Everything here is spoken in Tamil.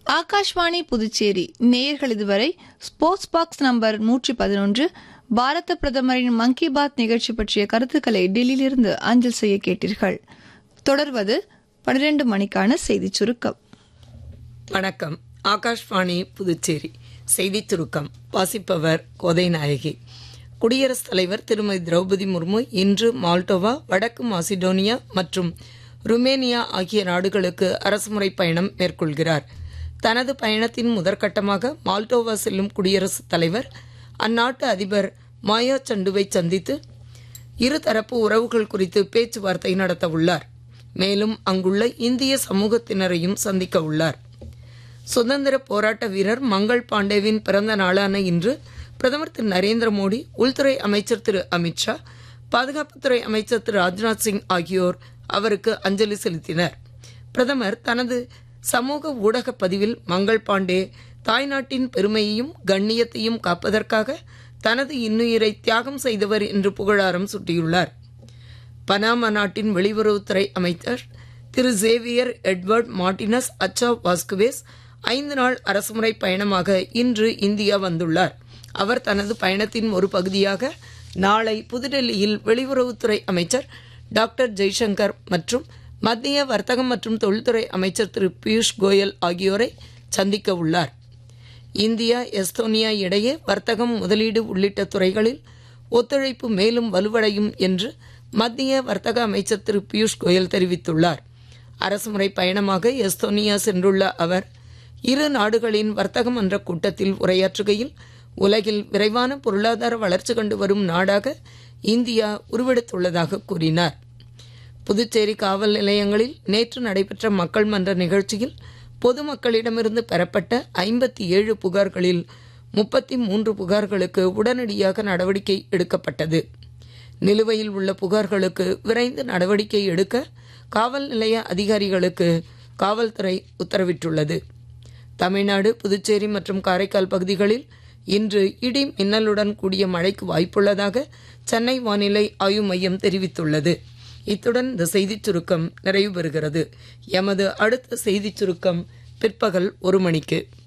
ஆகாஷ்வாணி புதுச்சேரி நேயர்கள் இதுவரை ஸ்போர்ட்ஸ் பாக்ஸ் நம்பர் நூற்றி பதினொன்று பாரத பிரதமரின் மன் கி பாத் நிகழ்ச்சி பற்றிய கருத்துக்களை டெல்லியிலிருந்து அஞ்சல் செய்ய கேட்டீர்கள் தொடர்வது பனிரெண்டு மணிக்கான செய்திச் சுருக்கம் வணக்கம் ஆகாஷ்வாணி புதுச்சேரி செய்திச் சுருக்கம் வாசிப்பவர் கோதை நாயகி குடியரசுத் தலைவர் திருமதி திரௌபதி முர்மு இன்று மால்டோவா வடக்கு மாசிடோனியா மற்றும் ருமேனியா ஆகிய நாடுகளுக்கு அரசுமுறை பயணம் மேற்கொள்கிறார் தனது பயணத்தின் முதற்கட்டமாக மால்டோவா செல்லும் குடியரசுத் தலைவர் அந்நாட்டு அதிபர் மாயா சண்டுவை சந்தித்து இருதரப்பு உறவுகள் குறித்து பேச்சுவார்த்தை நடத்த உள்ளார் மேலும் அங்குள்ள இந்திய சமூகத்தினரையும் சந்திக்க உள்ளார் சுதந்திர போராட்ட வீரர் மங்கள் பாண்டேவின் பிறந்த நாளான இன்று பிரதமர் திரு நரேந்திர மோடி உள்துறை அமைச்சர் திரு அமித்ஷா பாதுகாப்புத்துறை அமைச்சர் திரு ராஜ்நாத் சிங் ஆகியோர் அவருக்கு அஞ்சலி செலுத்தினர் பிரதமர் தனது சமூக ஊடக பதிவில் மங்கள் பாண்டே தாய்நாட்டின் பெருமையையும் கண்ணியத்தையும் காப்பதற்காக தனது இன்னுயிரை தியாகம் செய்தவர் என்று புகழாரம் சூட்டியுள்ளார் பனாமா நாட்டின் வெளியுறவுத்துறை அமைச்சர் திரு சேவியர் எட்வர்ட் மார்டினஸ் அச்சா வாஸ்குவேஸ் ஐந்து நாள் அரசுமுறை பயணமாக இன்று இந்தியா வந்துள்ளார் அவர் தனது பயணத்தின் ஒரு பகுதியாக நாளை புதுடெல்லியில் வெளியுறவுத்துறை அமைச்சர் டாக்டர் ஜெய்சங்கர் மற்றும் மத்திய வர்த்தகம் மற்றும் தொழில்துறை அமைச்சர் திரு பியூஷ் கோயல் ஆகியோரை சந்திக்க உள்ளார் இந்தியா எஸ்தோனியா இடையே வர்த்தகம் முதலீடு உள்ளிட்ட துறைகளில் ஒத்துழைப்பு மேலும் வலுவடையும் என்று மத்திய வர்த்தக அமைச்சர் திரு பியூஷ் கோயல் தெரிவித்துள்ளார் அரசுமுறை பயணமாக எஸ்தோனியா சென்றுள்ள அவர் இரு நாடுகளின் வர்த்தக மன்ற கூட்டத்தில் உரையாற்றுகையில் உலகில் விரைவான பொருளாதார வளர்ச்சி கண்டு வரும் நாடாக இந்தியா உருவெடுத்துள்ளதாக கூறினார் புதுச்சேரி காவல் நிலையங்களில் நேற்று நடைபெற்ற மக்கள் மன்ற நிகழ்ச்சியில் பொதுமக்களிடமிருந்து பெறப்பட்ட ஐம்பத்தி ஏழு புகார்களில் முப்பத்தி மூன்று புகார்களுக்கு உடனடியாக நடவடிக்கை எடுக்கப்பட்டது நிலுவையில் உள்ள புகார்களுக்கு விரைந்து நடவடிக்கை எடுக்க காவல் நிலைய அதிகாரிகளுக்கு காவல்துறை உத்தரவிட்டுள்ளது தமிழ்நாடு புதுச்சேரி மற்றும் காரைக்கால் பகுதிகளில் இன்று இடி மின்னலுடன் கூடிய மழைக்கு வாய்ப்புள்ளதாக சென்னை வானிலை ஆய்வு மையம் தெரிவித்துள்ளது இத்துடன் இந்த செய்திச் சுருக்கம் நிறைவு பெறுகிறது எமது அடுத்த செய்திச் சுருக்கம் பிற்பகல் ஒரு மணிக்கு